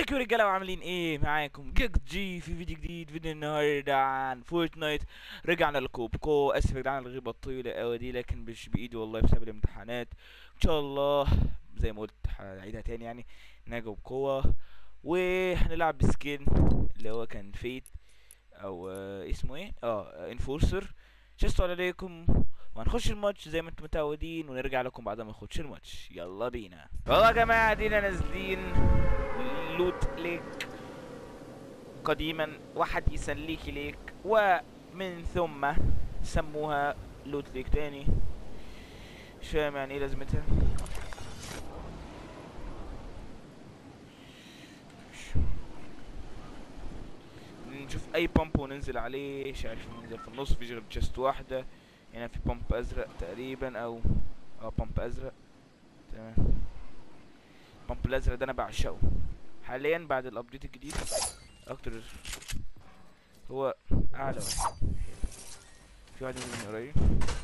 ازيكم يا رجاله وعاملين ايه معاكم جيك جي في فيديو جديد فيديو النهارده عن فورتنايت رجعنا لكم بقوة اسف يا جدعان على الغيبه الطويله قوي دي لكن مش بايدي والله بسبب الامتحانات ان شاء الله زي ما قلت هعيدها تاني يعني نجوا بقوه وهنلعب بسكين اللي هو كان فيت او آه اسمه ايه اه انفورسر شستوا عليكم وهنخش الماتش زي ما انتم متعودين ونرجع لكم بعد ما نخش الماتش يلا بينا والله يا جماعه دينا نازلين لوت ليك قديما واحد يسليك ليك ومن ثم سموها لوت ليك تاني مش فاهم يعني ايه لازمتها نشوف اي بامب وننزل عليه مش عارف ننزل في النص في غير تشست واحده هنا في بامب ازرق تقريبا او اه بامب ازرق تمام البامب الازرق ده انا بعشقه حاليا بعد الابديت الجديد اكتر هو اعلى واحد في واحد من قريب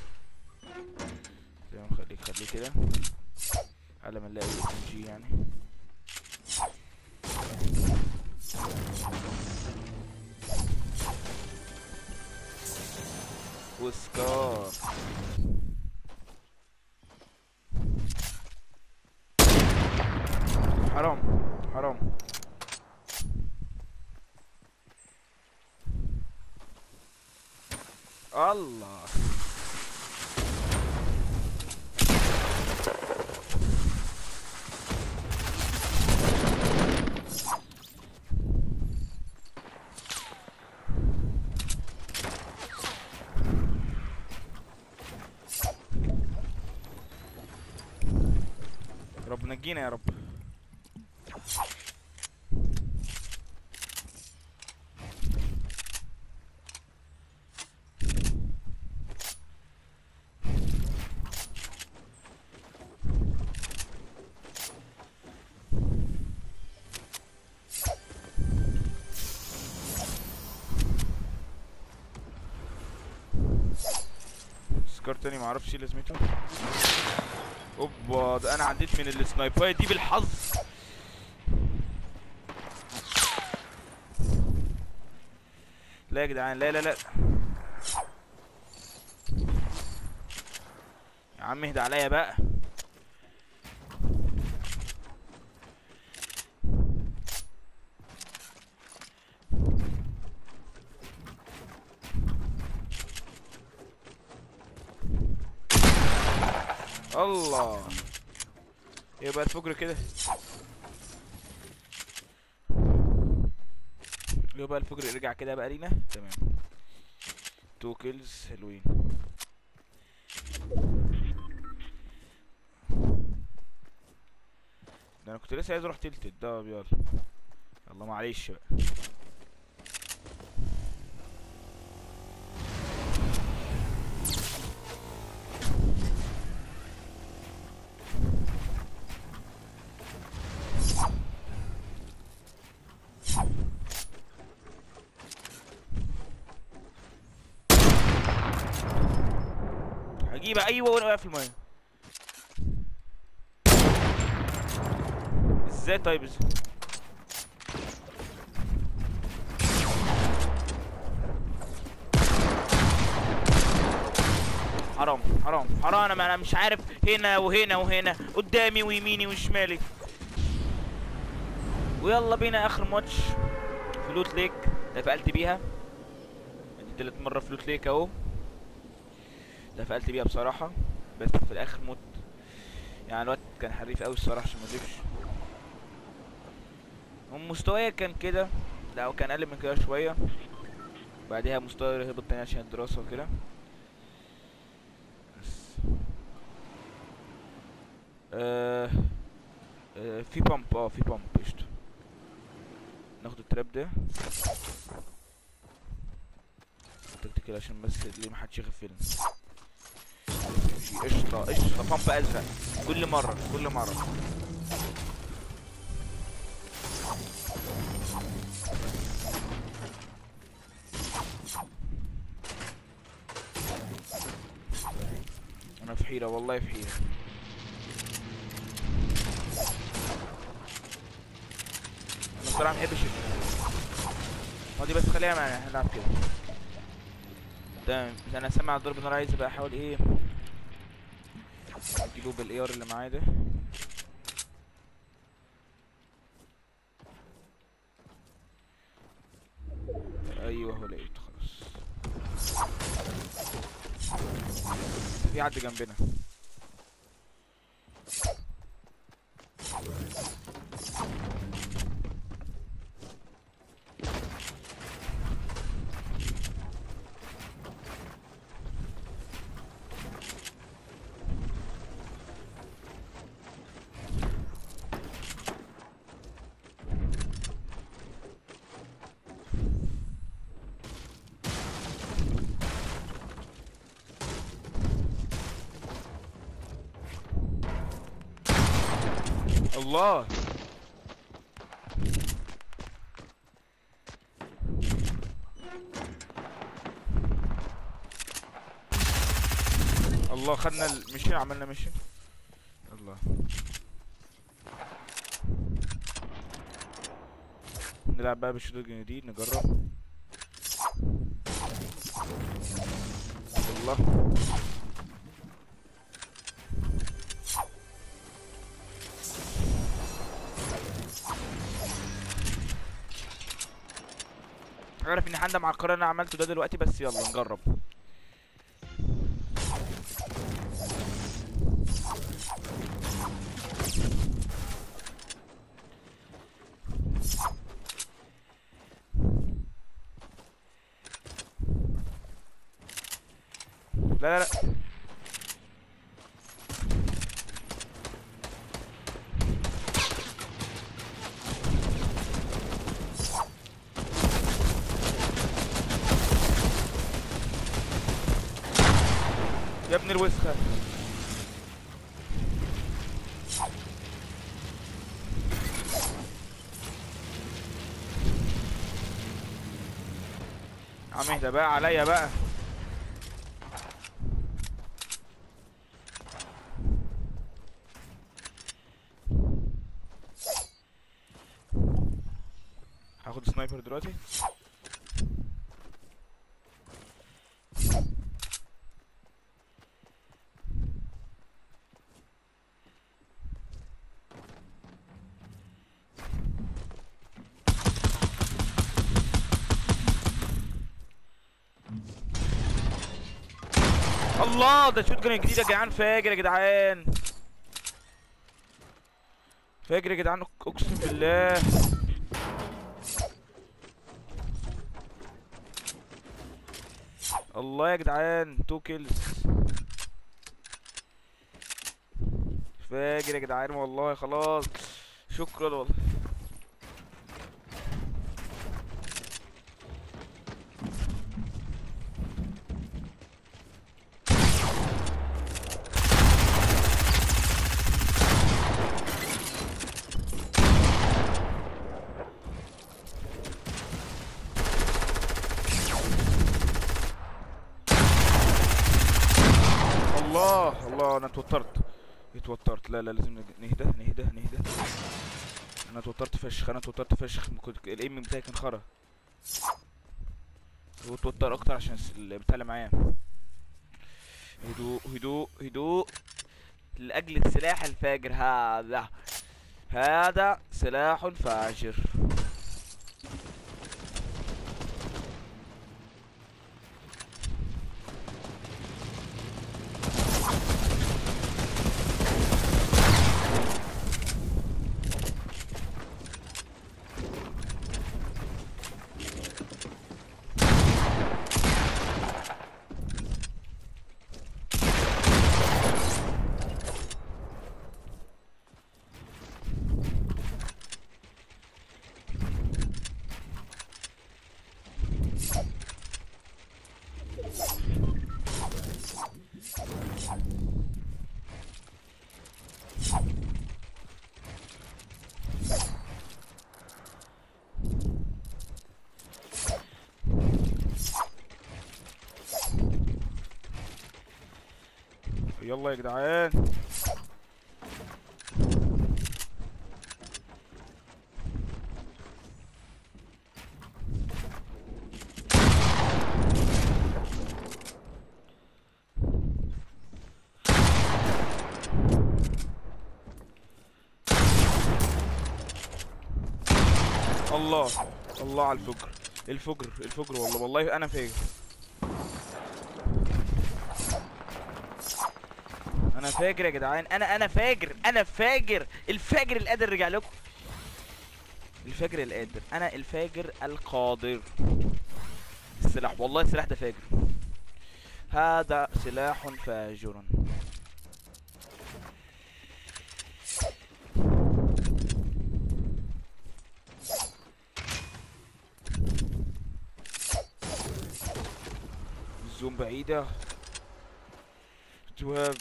تمام خليه خليه كده على ما نلاقي جي يعني وسكار حرام حرام الله رب نجينا يا رب سكار تاني معرفش ايه لازمته اوبا ده انا عديت من السنايبايه دي بالحظ لا يا جدعان لا لا لا يا عم اهدى عليا بقى الله يبقى الفجر كده يبقى الفجر رجع كده بقى لينا تمام تو كيلز حلوين ده انا كنت لسه عايز اروح تلتت ده يلا الله معلش بقى هجيبها ايوه وانا واقف في الميه ازاي طيب ازاي حرام حرام حرام انا انا مش عارف هنا وهنا وهنا قدامي ويميني وشمالي ويلا بينا اخر ماتش فلوت ليك اتفقلت بيها ادي تالت مره فلوت ليك اهو اتفقلت بيها بصراحه بس في الاخر موت يعني الوقت كان حريف قوي الصراحه عشان ما اكذبش مستوايا كان كده لا هو كان اقل من كده شويه بعدها مستواي هبط تاني عشان الدراسه وكده بس آه آه في بامب اه في بامب قشطه ناخد التراب ده تكتيكال عشان بس ليه محدش يغفلنا قشطة قشطة بامب ازرق كل مرة كل مرة انا في حيرة والله في حيرة الصراحه ما بحبش هو دي بس خليها معنا هنلعب كده تمام انا سامع ضرب نار عايز بقى احاول ايه اجيبه بالاي ار اللي معايا ده ايوه هو لقيته خلاص في حد جنبنا الله الله خدنا المشين عملنا مشين الله نلعب بقى بالشوط الجديد نجرب الله عارف اني هندم على القرار اللي انا عملته ده دلوقتي بس يلا نجرب لا لا لا يا ابن الوسخة عم اهدى بقى عليا بقى هاخد سنايبر دلوقتي الله ده شوت جرين جديد يا جدعان فاجر يا جدعان فاجر يا جدعان أق- اقسم بالله الله يا جدعان تو كيلز فاجر يا جدعان والله خلاص شكرا والله الله الله انا اتوترت اتوترت لا لا لازم نج- نهدى نهدى نهدى انا اتوترت فشخ انا اتوترت فشخ كنت الايم بتاعي كان خرا واتوتر اكتر عشان الس- البتاع اللي معايا هدوء هدوء هدوء لاجل السلاح الفاجر هذا هذا سلاح فاجر يلا يا جدعان الله الله على الفجر الفجر الفجر والله والله انا فاجر انا فاجر يا جدعان انا انا فاجر انا فاجر الفاجر القادر رجع لكم الفاجر القادر انا الفاجر القادر السلاح والله السلاح ده فاجر هذا سلاح فاجر الزوم بعيدة تواب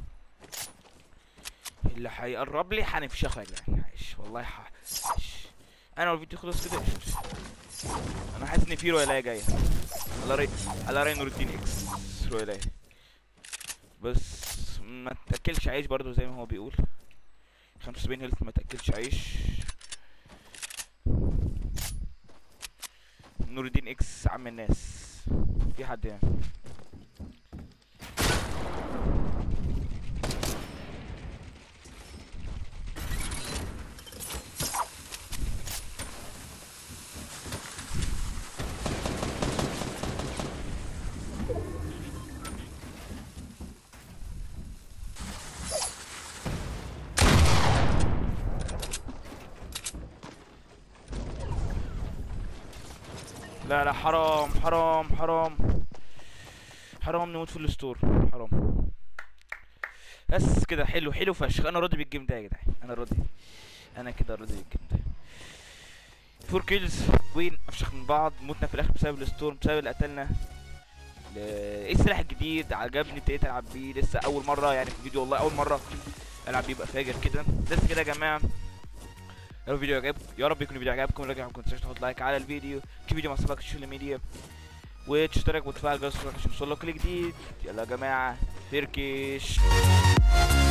اللي هيقرب لي هنفشخه يا جدعان عايش والله ح... عايش انا والفيديو خلص كده قشطة. انا حاسس ان في رؤية جاية على رأي على رأي نور الدين اكس رؤية بس ما تاكلش عيش برضو زي ما هو بيقول 75 هيلث ما تاكلش عيش نور الدين اكس عم الناس في حد يعني لا لا حرام حرام حرام حرام نموت في الستور حرام بس كده حلو حلو فشخ انا راضي بالجيم ده يا جدعان انا راضي انا كده راضي بالجيم ده فور كيلز وين افشخ من بعض موتنا في الاخر بسبب الستورم بسبب اللي قتلنا ل- ايه السلاح الجديد عجبني ابتديت العب بيه لسه اول مره يعني في الفيديو والله اول مره العب بيه يبقى فاجر كده بس كده يا جماعه لو الفيديو عجبكم يا رب يكون الفيديو عجبكم لو عجبكم متنساش تحط لايك على الفيديو كيف فيديو مع اصحابك على السوشيال ميديا وتشترك وتفعل الجرس عشان يوصلك كل جديد يلا يا جماعه فركش